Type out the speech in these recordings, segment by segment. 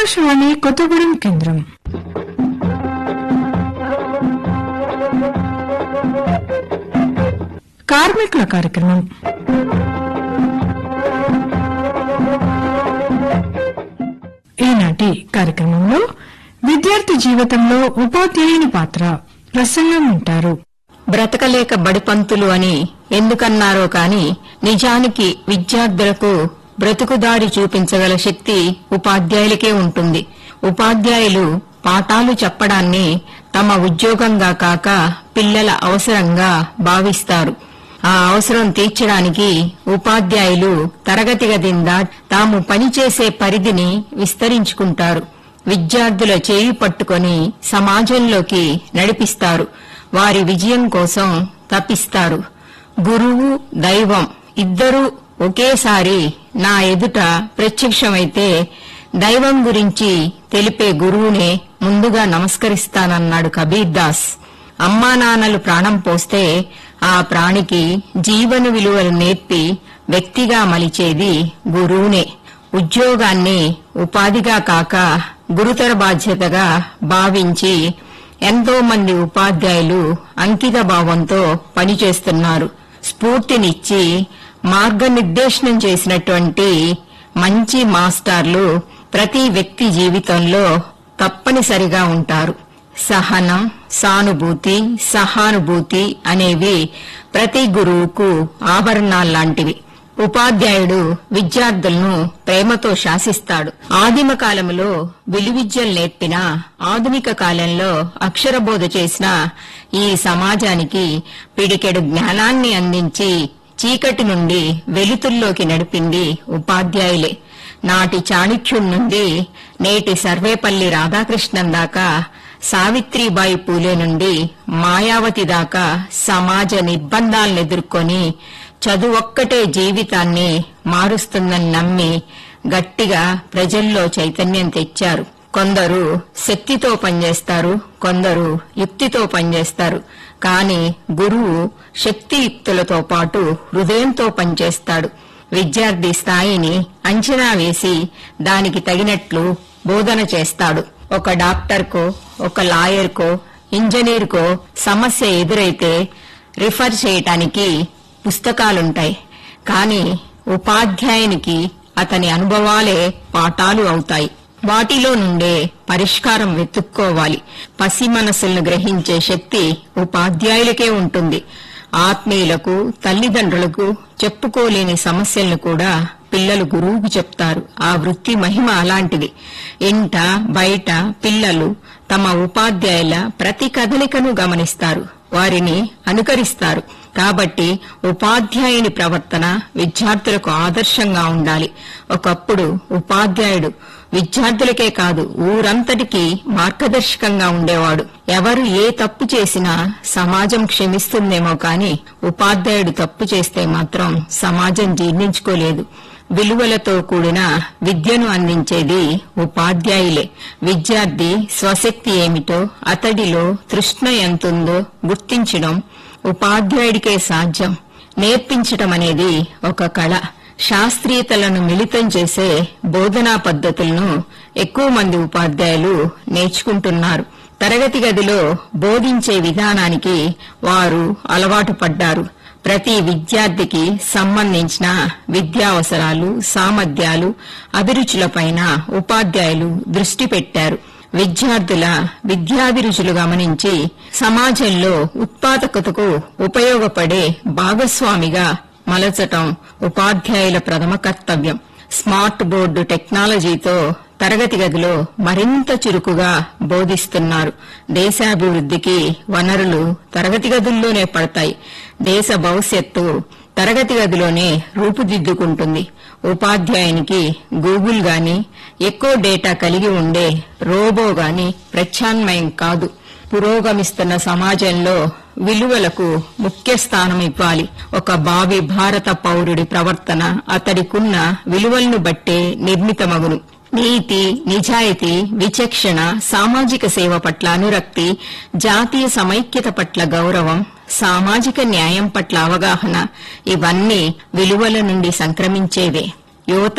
ఆకాశవాణి కొత్తగూడెం కేంద్రం కార్మికుల కార్యక్రమం ఈనాటి కార్యక్రమంలో విద్యార్థి జీవితంలో ఉపాధ్యాయుని పాత్ర ప్రసంగం ఉంటారు బ్రతకలేక బడిపంతులు అని ఎందుకన్నారో కాని నిజానికి విద్యార్థులకు బ్రతుకుదారి చూపించగల శక్తి ఉపాధ్యాయులకే ఉంటుంది ఉపాధ్యాయులు పాఠాలు చెప్పడాన్ని తమ ఉద్యోగంగా కాక పిల్లల అవసరంగా భావిస్తారు ఆ అవసరం తీర్చడానికి ఉపాధ్యాయులు తరగతి గదిందా తాము పనిచేసే పరిధిని విస్తరించుకుంటారు విద్యార్థుల చేయి పట్టుకొని సమాజంలోకి నడిపిస్తారు వారి విజయం కోసం తప్పిస్తారు గురువు దైవం ఇద్దరూ ఒకేసారి నా ఎదుట ప్రత్యక్షమైతే దైవం గురించి తెలిపే గురువునే ముందుగా నమస్కరిస్తానన్నాడు కబీర్ దాస్ అమ్మా నాన్నలు ప్రాణం పోస్తే ఆ ప్రాణికి జీవన విలువలు నేర్పి వ్యక్తిగా మలిచేది గురువునే ఉద్యోగాన్ని ఉపాధిగా కాక గురుతర బాధ్యతగా భావించి ఎంతో మంది ఉపాధ్యాయులు అంకిత భావంతో పనిచేస్తున్నారు స్ఫూర్తినిచ్చి మార్గనిర్దేశనం చేసినటువంటి మంచి మాస్టర్లు ప్రతి వ్యక్తి జీవితంలో తప్పనిసరిగా ఉంటారు సహనం సానుభూతి సహానుభూతి అనేవి ప్రతి గురువుకు ఆభరణాల్లాంటివి ఉపాధ్యాయుడు విద్యార్థులను ప్రేమతో శాసిస్తాడు ఆదిమ కాలంలో విలువిద్యలు నేర్పిన ఆధునిక కాలంలో అక్షరబోధ చేసిన ఈ సమాజానికి పిడికెడు జ్ఞానాన్ని అందించి చీకటి నుండి వెలుతుల్లోకి నడిపింది ఉపాధ్యాయులే నాటి చాణుక్యుడి నుండి నేటి సర్వేపల్లి రాధాకృష్ణన్ దాకా సావిత్రిబాయి పూలే నుండి మాయావతి దాకా సమాజ నిర్బంధాలను ఎదుర్కొని చదువొక్కటే జీవితాన్ని మారుస్తుందని నమ్మి గట్టిగా ప్రజల్లో చైతన్యం తెచ్చారు కొందరు శక్తితో పనిచేస్తారు కొందరు యుక్తితో పనిచేస్తారు కాని గురువు శక్తియుక్తులతో పాటు హృదయంతో పనిచేస్తాడు విద్యార్థి స్థాయిని అంచనా వేసి దానికి తగినట్లు బోధన చేస్తాడు ఒక డాక్టర్కో ఒక లాయర్కో ఇంజనీర్కో సమస్య ఎదురైతే రిఫర్ చేయటానికి పుస్తకాలుంటాయి కాని ఉపాధ్యాయునికి అతని అనుభవాలే పాఠాలు అవుతాయి వాటిలో నుండే పరిష్కారం వెతుక్కోవాలి పసి మనసులను గ్రహించే శక్తి ఉపాధ్యాయులకే ఉంటుంది ఆత్మీయులకు తల్లిదండ్రులకు చెప్పుకోలేని సమస్యలను కూడా పిల్లలు గురువుకు చెప్తారు ఆ వృత్తి మహిమ అలాంటిది ఇంట బయట పిల్లలు తమ ఉపాధ్యాయుల ప్రతి కదలికను గమనిస్తారు వారిని అనుకరిస్తారు కాబట్టి ఉపాధ్యాయుని ప్రవర్తన విద్యార్థులకు ఆదర్శంగా ఉండాలి ఒకప్పుడు ఉపాధ్యాయుడు విద్యార్థులకే కాదు ఊరంతటికీ మార్గదర్శకంగా ఉండేవాడు ఎవరు ఏ తప్పు చేసినా సమాజం క్షమిస్తుందేమో కాని ఉపాధ్యాయుడు తప్పు చేస్తే మాత్రం సమాజం జీర్ణించుకోలేదు విలువలతో కూడిన విద్యను అందించేది ఉపాధ్యాయులే విద్యార్థి స్వశక్తి ఏమిటో అతడిలో తృష్ణ ఎంతుందో గుర్తించడం ఉపాధ్యాయుడికే సాధ్యం నేర్పించటం అనేది ఒక కళ శాస్త్రీయతలను మిళితం చేసే బోధనా పద్ధతులను ఎక్కువ మంది ఉపాధ్యాయులు నేర్చుకుంటున్నారు తరగతి గదిలో బోధించే విధానానికి వారు అలవాటు పడ్డారు ప్రతి విద్యార్థికి సంబంధించిన విద్యావసరాలు సామర్థ్యాలు అభిరుచులపైన ఉపాధ్యాయులు దృష్టి పెట్టారు విద్యార్థుల విద్యాభిరుచులు గమనించి సమాజంలో ఉత్పాదకతకు ఉపయోగపడే భాగస్వామిగా మలచటం ఉపాధ్యాయుల ప్రథమ కర్తవ్యం స్మార్ట్ బోర్డు టెక్నాలజీతో తరగతి గదిలో మరింత చురుకుగా బోధిస్తున్నారు దేశాభివృద్ధికి వనరులు తరగతి గదుల్లోనే పడతాయి దేశ భవిష్యత్తు తరగతి గదిలోనే రూపుదిద్దుకుంటుంది ఉపాధ్యాయునికి గూగుల్ గాని ఎక్కువ డేటా కలిగి ఉండే రోబో గాని ప్రత్యామ్నాయం కాదు పురోగమిస్తున్న సమాజంలో విలువలకు ముఖ్య స్థానం ఇవ్వాలి ఒక భావి భారత పౌరుడి ప్రవర్తన అతడికున్న విలువలను బట్టే నిర్మితమగును నీతి నిజాయితీ విచక్షణ సామాజిక సేవ పట్ల అనురక్తి జాతీయ సమైక్యత పట్ల గౌరవం సామాజిక న్యాయం పట్ల అవగాహన ఇవన్నీ విలువల నుండి సంక్రమించేవే యువత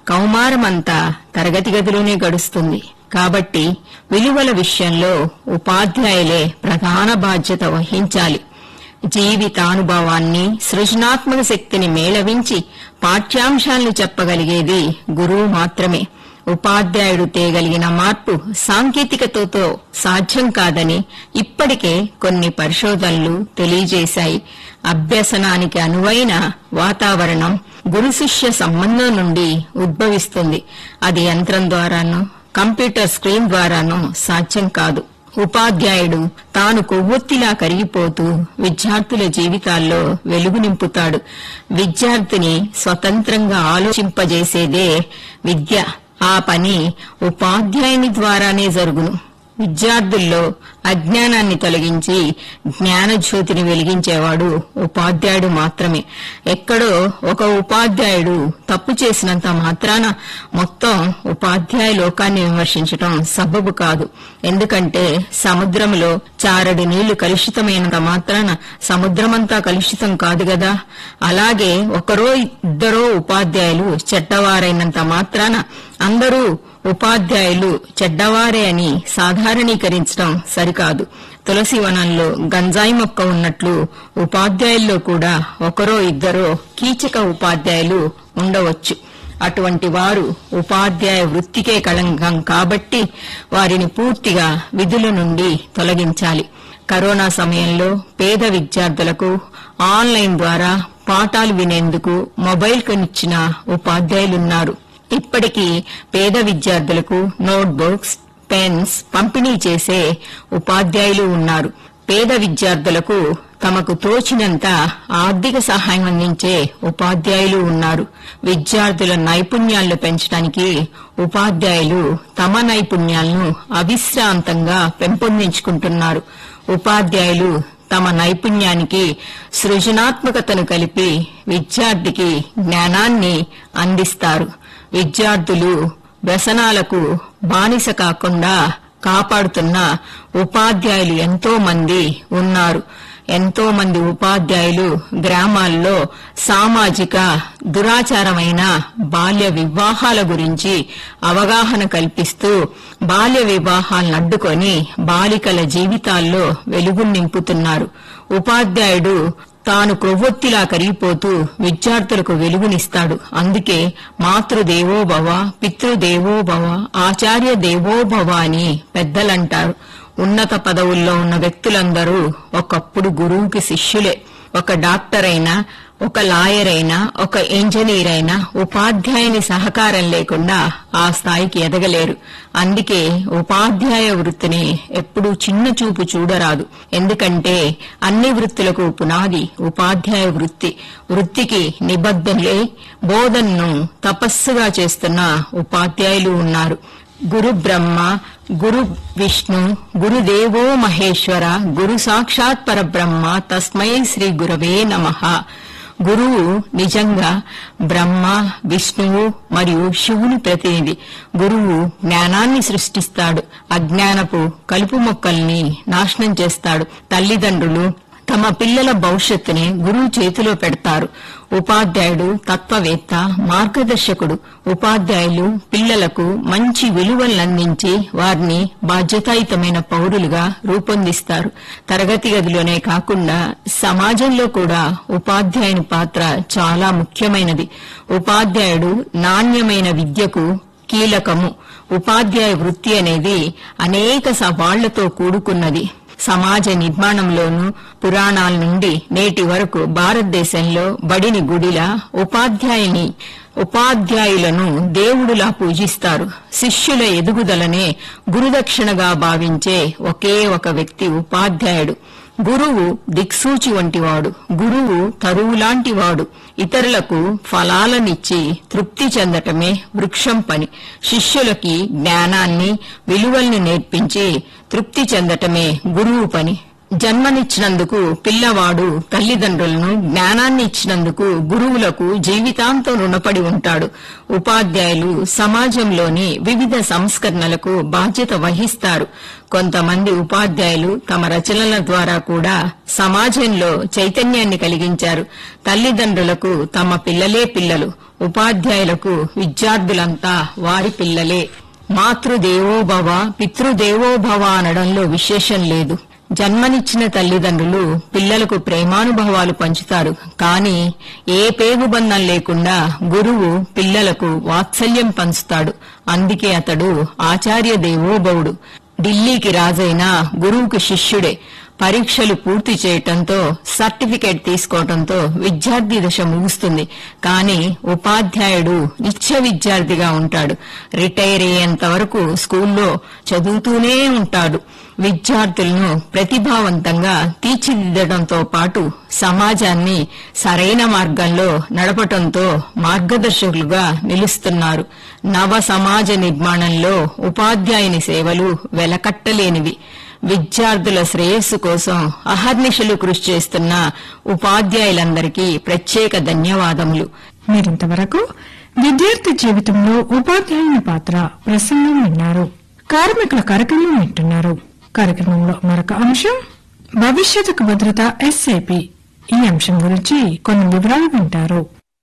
కౌమారమంతా తరగతి గదిలోనే గడుస్తుంది కాబట్టి విలువల విషయంలో ఉపాధ్యాయులే ప్రధాన బాధ్యత వహించాలి జీవితానుభవాన్ని సృజనాత్మక శక్తిని మేళవించి పాఠ్యాంశాలను చెప్పగలిగేది గురువు మాత్రమే ఉపాధ్యాయుడు తేగలిగిన మార్పు సాంకేతికతతో సాధ్యం కాదని ఇప్పటికే కొన్ని పరిశోధనలు తెలియజేశాయి అభ్యసనానికి అనువైన వాతావరణం గురు శిష్య సంబంధం నుండి ఉద్భవిస్తుంది అది యంత్రం ద్వారానో కంప్యూటర్ స్క్రీన్ ద్వారానో సాధ్యం కాదు ఉపాధ్యాయుడు తాను కొవ్వొత్తిలా కరిగిపోతూ విద్యార్థుల జీవితాల్లో వెలుగు నింపుతాడు విద్యార్థిని స్వతంత్రంగా ఆలోచింపజేసేదే విద్య ఆ పని ఉపాధ్యాయుని ద్వారానే జరుగును విద్యార్థుల్లో అజ్ఞానాన్ని తొలగించి జ్ఞానజ్యోతిని వెలిగించేవాడు ఉపాధ్యాయుడు మాత్రమే ఎక్కడో ఒక ఉపాధ్యాయుడు తప్పు చేసినంత మాత్రాన మొత్తం ఉపాధ్యాయ లోకాన్ని విమర్శించటం సబబు కాదు ఎందుకంటే సముద్రంలో చారడి నీళ్లు కలుషితమైనంత మాత్రాన సముద్రమంతా కలుషితం కాదు గదా అలాగే ఒకరో ఇద్దరో ఉపాధ్యాయులు చెడ్డవారైనంత మాత్రాన అందరూ ఉపాధ్యాయులు చెడ్డవారే అని సాధారణీకరించడం సరికాదు తులసి వనంలో గంజాయి మొక్క ఉన్నట్లు ఉపాధ్యాయుల్లో కూడా ఒకరో ఇద్దరో కీచక ఉపాధ్యాయులు ఉండవచ్చు అటువంటి వారు ఉపాధ్యాయ వృత్తికే కళంకం కాబట్టి వారిని పూర్తిగా విధుల నుండి తొలగించాలి కరోనా సమయంలో పేద విద్యార్థులకు ఆన్లైన్ ద్వారా పాఠాలు వినేందుకు మొబైల్ కొనిచ్చిన ఉపాధ్యాయులున్నారు ఇప్పటికీ పేద విద్యార్థులకు నోట్బుక్స్ పెన్స్ పంపిణీ చేసే ఉపాధ్యాయులు ఉన్నారు పేద విద్యార్థులకు తమకు తోచినంత ఆర్థిక సహాయం అందించే ఉపాధ్యాయులు ఉన్నారు విద్యార్థుల నైపుణ్యాలను పెంచడానికి ఉపాధ్యాయులు తమ నైపుణ్యాలను అవిశ్రాంతంగా పెంపొందించుకుంటున్నారు ఉపాధ్యాయులు తమ నైపుణ్యానికి సృజనాత్మకతను కలిపి విద్యార్థికి జ్ఞానాన్ని అందిస్తారు విద్యార్థులు వ్యసనాలకు బానిస కాకుండా కాపాడుతున్న ఉపాధ్యాయులు ఎంతో మంది ఉన్నారు ఎంతో మంది ఉపాధ్యాయులు గ్రామాల్లో సామాజిక దురాచారమైన బాల్య వివాహాల గురించి అవగాహన కల్పిస్తూ బాల్య వివాహాలను అడ్డుకొని బాలికల జీవితాల్లో వెలుగు నింపుతున్నారు ఉపాధ్యాయుడు తాను క్రొవ్వొత్తిలా కరిగిపోతూ విద్యార్థులకు వెలుగునిస్తాడు అందుకే మాతృదేవోభవ పితృదేవోభవ ఆచార్య దేవోభవ అని పెద్దలంటారు ఉన్నత పదవుల్లో ఉన్న వ్యక్తులందరూ ఒకప్పుడు గురువుకి శిష్యులే ఒక డాక్టర్ అయినా ఒక లాయర్ అయినా ఒక ఇంజనీర్ అయినా ఉపాధ్యాయుని సహకారం లేకుండా ఆ స్థాయికి ఎదగలేరు అందుకే ఉపాధ్యాయ వృత్తిని ఎప్పుడూ చిన్న చూపు చూడరాదు ఎందుకంటే అన్ని వృత్తులకు పునాది ఉపాధ్యాయ వృత్తి వృత్తికి నిబద్ధులే బోధనను తపస్సుగా చేస్తున్న ఉపాధ్యాయులు ఉన్నారు గురు బ్రహ్మ గురు విష్ణు గురుదేవో మహేశ్వర గురు సాక్షాత్ పరబ్రహ్మ తస్మై శ్రీ గురవే నమః గురువు నిజంగా బ్రహ్మ విష్ణువు మరియు శివుని ప్రతినిధి గురువు జ్ఞానాన్ని సృష్టిస్తాడు అజ్ఞానపు కలుపు మొక్కల్ని నాశనం చేస్తాడు తల్లిదండ్రులు తమ పిల్లల భవిష్యత్తుని గురువు చేతిలో పెడతారు ఉపాధ్యాయుడు తత్వవేత్త మార్గదర్శకుడు ఉపాధ్యాయులు పిల్లలకు మంచి విలువలను అందించి వారిని బాధ్యతాయుతమైన పౌరులుగా రూపొందిస్తారు తరగతి గదిలోనే కాకుండా సమాజంలో కూడా ఉపాధ్యాయుని పాత్ర చాలా ముఖ్యమైనది ఉపాధ్యాయుడు నాణ్యమైన విద్యకు కీలకము ఉపాధ్యాయ వృత్తి అనేది అనేక సవాళ్లతో కూడుకున్నది సమాజ నిర్మాణంలోనూ పురాణాల నుండి నేటి వరకు భారతదేశంలో బడిని గుడిలా ఉపాధ్యాయుని ఉపాధ్యాయులను దేవుడులా పూజిస్తారు శిష్యుల ఎదుగుదలనే గురుదక్షిణగా భావించే ఒకే ఒక వ్యక్తి ఉపాధ్యాయుడు గురువు దిక్సూచి వంటివాడు గురువు తరువులాంటివాడు ఇతరులకు ఫలాలనిచ్చి తృప్తి చెందటమే వృక్షం పని శిష్యులకి జ్ఞానాన్ని విలువల్ని నేర్పించి తృప్తి చెందటమే గురువు పని జన్మనిచ్చినందుకు పిల్లవాడు తల్లిదండ్రులను జ్ఞానాన్ని ఇచ్చినందుకు గురువులకు జీవితాంతం రుణపడి ఉంటాడు ఉపాధ్యాయులు సమాజంలోని వివిధ సంస్కరణలకు బాధ్యత వహిస్తారు కొంతమంది ఉపాధ్యాయులు తమ రచనల ద్వారా కూడా సమాజంలో చైతన్యాన్ని కలిగించారు తల్లిదండ్రులకు తమ పిల్లలే పిల్లలు ఉపాధ్యాయులకు విద్యార్థులంతా వారి పిల్లలే మాతృదేవోభవ పితృదేవోభవ అనడంలో విశేషం లేదు జన్మనిచ్చిన తల్లిదండ్రులు పిల్లలకు ప్రేమానుభవాలు పంచుతారు కానీ ఏ పేగుబంధం లేకుండా గురువు పిల్లలకు వాత్సల్యం పంచుతాడు అందుకే అతడు ఆచార్య దేవోభవుడు ఢిల్లీకి రాజైన గురువుకి శిష్యుడే పరీక్షలు పూర్తి చేయటంతో సర్టిఫికేట్ తీసుకోవటంతో విద్యార్థి దశ ముగుస్తుంది కానీ ఉపాధ్యాయుడు నిత్య విద్యార్థిగా ఉంటాడు రిటైర్ అయ్యేంత వరకు స్కూల్లో చదువుతూనే ఉంటాడు విద్యార్థులను ప్రతిభావంతంగా తీర్చిదిద్దడంతో పాటు సమాజాన్ని సరైన మార్గంలో నడపటంతో మార్గదర్శకులుగా నిలుస్తున్నారు నవ సమాజ నిర్మాణంలో ఉపాధ్యాయుని సేవలు వెలకట్టలేనివి విద్యార్థుల శ్రేయస్సు కోసం అహర్నిశలు కృషి చేస్తున్న ఉపాధ్యాయులందరికీ ప్రత్యేక ధన్యవాదములు మీరింతవరకు విద్యార్థి జీవితంలో ఉపాధ్యాయుని పాత్ర ప్రసంగం విన్నారు కార్మికుల కార్యక్రమం వింటున్నారు కార్యక్రమంలో మరొక అంశం భవిష్యత్తుకు భద్రత ఎస్ఏపి ఈ అంశం గురించి కొన్ని వివరాలు వింటారు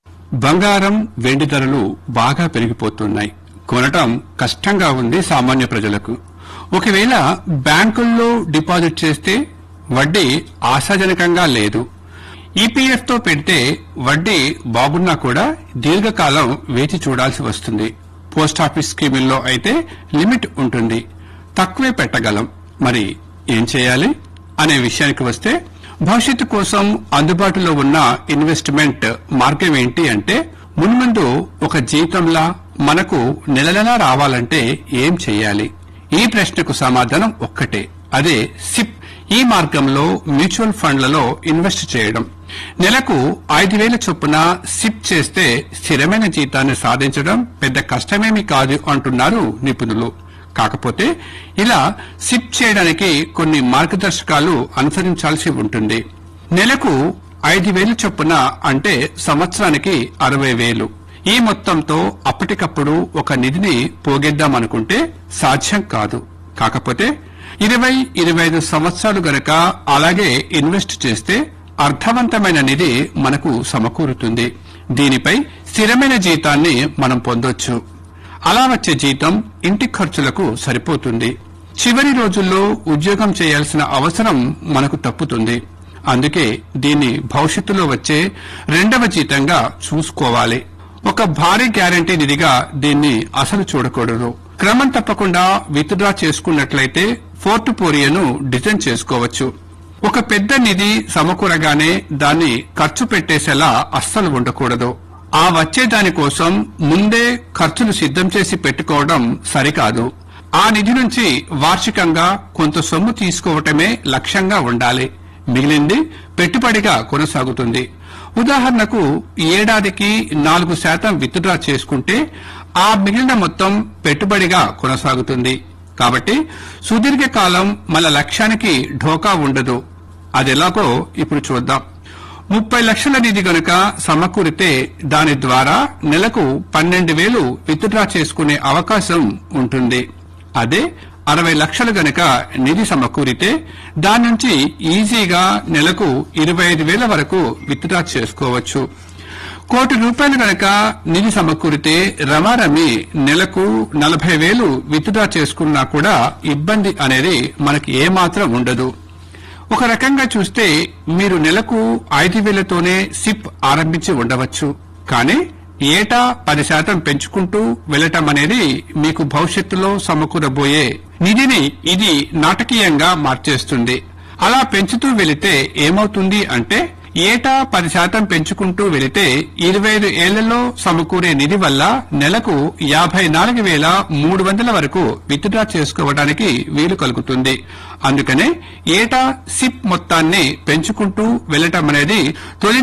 బంగారం వెండి ధరలు బాగా పెరిగిపోతున్నాయి కొనటం కష్టంగా ఉంది సామాన్య ప్రజలకు ఒకవేళ బ్యాంకుల్లో డిపాజిట్ చేస్తే వడ్డీ ఆశాజనకంగా లేదు ఈపీఎఫ్ తో పెడితే వడ్డీ బాగున్నా కూడా దీర్ఘకాలం వేచి చూడాల్సి వస్తుంది పోస్టాఫీస్ స్కీముల్లో అయితే లిమిట్ ఉంటుంది తక్కువే పెట్టగలం మరి ఏం చేయాలి అనే విషయానికి వస్తే భవిష్యత్తు కోసం అందుబాటులో ఉన్న ఇన్వెస్ట్మెంట్ మార్గం ఏంటి అంటే మున్ముందు ఒక జీతంలా మనకు నెల నెలా రావాలంటే ఏం చేయాలి ఈ ప్రశ్నకు సమాధానం ఒక్కటే అదే సిప్ ఈ మార్గంలో మ్యూచువల్ ఫండ్లలో ఇన్వెస్ట్ చేయడం నెలకు ఐదు వేల చొప్పున సిప్ చేస్తే స్థిరమైన జీతాన్ని సాధించడం పెద్ద కష్టమేమీ కాదు అంటున్నారు నిపుణులు కాకపోతే ఇలా సిప్ చేయడానికి కొన్ని మార్గదర్శకాలు అనుసరించాల్సి ఉంటుంది నెలకు ఐదు వేలు చొప్పున అంటే సంవత్సరానికి అరవై వేలు ఈ మొత్తంతో అప్పటికప్పుడు ఒక నిధిని పోగేద్దామనుకుంటే సాధ్యం కాదు కాకపోతే ఇరవై ఇరవై ఐదు సంవత్సరాలు గనక అలాగే ఇన్వెస్ట్ చేస్తే అర్థవంతమైన నిధి మనకు సమకూరుతుంది దీనిపై స్థిరమైన జీతాన్ని మనం పొందొచ్చు అలా వచ్చే జీతం ఇంటి ఖర్చులకు సరిపోతుంది చివరి రోజుల్లో ఉద్యోగం చేయాల్సిన అవసరం మనకు తప్పుతుంది అందుకే దీన్ని భవిష్యత్తులో వచ్చే రెండవ జీతంగా చూసుకోవాలి ఒక భారీ గ్యారంటీ నిధిగా దీన్ని అసలు చూడకూడదు క్రమం తప్పకుండా విత్డ్రా చేసుకున్నట్లయితే పోర్టుపోరియోను డిజైన్ చేసుకోవచ్చు ఒక పెద్ద నిధి సమకూరగానే దాన్ని ఖర్చు పెట్టేసేలా అస్సలు ఉండకూడదు ఆ వచ్చే దానికోసం ముందే ఖర్చులు సిద్ధం చేసి పెట్టుకోవడం సరికాదు ఆ నిధి నుంచి వార్షికంగా కొంత సొమ్ము తీసుకోవటమే లక్ష్యంగా ఉండాలి మిగిలింది పెట్టుబడిగా కొనసాగుతుంది ఉదాహరణకు ఏడాదికి నాలుగు శాతం విత్డ్రా చేసుకుంటే ఆ మిగిలిన మొత్తం పెట్టుబడిగా కొనసాగుతుంది కాబట్టి సుదీర్ఘకాలం మన లక్ష్యానికి ఢోకా ఉండదు అదెలాగో ఇప్పుడు చూద్దాం ముప్పై లక్షల నిధి గనుక సమకూరితే దాని ద్వారా నెలకు పన్నెండు వేలు విత్డ్రా చేసుకునే అవకాశం ఉంటుంది అదే అరవై లక్షలు గనక నిధి సమకూరితే దాని నుంచి ఈజీగా నెలకు ఇరవై ఐదు వేల వరకు విత్డ్రా చేసుకోవచ్చు కోటి రూపాయలు గనక నిధి సమకూరితే రమారమి నెలకు నలభై వేలు విత్డ్రా చేసుకున్నా కూడా ఇబ్బంది అనేది మనకి ఏమాత్రం ఉండదు ఒక రకంగా చూస్తే మీరు నెలకు ఐదు వేలతోనే సిప్ ఆరంభించి ఉండవచ్చు కానీ ఏటా పది శాతం పెంచుకుంటూ వెళ్లటం అనేది మీకు భవిష్యత్తులో సమకూరబోయే నిధిని ఇది నాటకీయంగా మార్చేస్తుంది అలా పెంచుతూ వెళితే ఏమవుతుంది అంటే ఏటా పది శాతం పెంచుకుంటూ వెళితే ఇరవై ఐదు ఏళ్లలో సమకూరే నిధి వల్ల నెలకు యాభై నాలుగు వేల మూడు వందల వరకు విత్డ్రా చేసుకోవడానికి వీలు కలుగుతుంది అందుకనే ఏటా సిప్ మొత్తాన్ని పెంచుకుంటూ వెళ్లటం అనేది తొలి